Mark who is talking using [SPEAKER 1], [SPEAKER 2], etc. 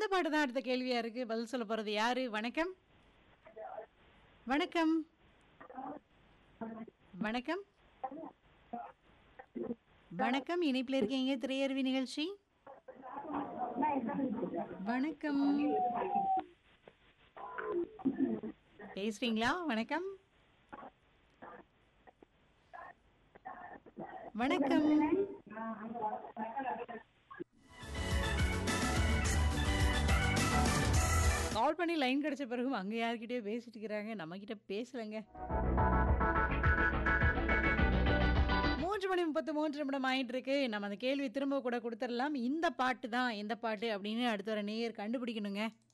[SPEAKER 1] இந்த பாட்டு தான் அடுத்த கேள்வியா இருக்கு பதில் சொல்ல போறது யாரு வணக்கம் வணக்கம் வணக்கம் வணக்கம் இணைப்பில் இருக்கீங்க திரையருவி நிகழ்ச்சி வணக்கம் பேசுறீங்களா வணக்கம் வணக்கம் கால் பண்ணி லைன் கிடைச்ச பிறகு அங்க யார்கிட்டயோ பேசிட்டு இருக்கிறாங்க நம்ம கிட்ட பேசலங்க மூன்று மணி முப்பத்து மூன்று நிமிடம் ஆயிட்டு இருக்கு நம்ம அந்த கேள்வி திரும்ப கூட கொடுத்துடலாம் இந்த பாட்டு தான் எந்த பாட்டு அப்படின்னு அடுத்த வர நேயர் கண்டுபிடிக்கணுங்க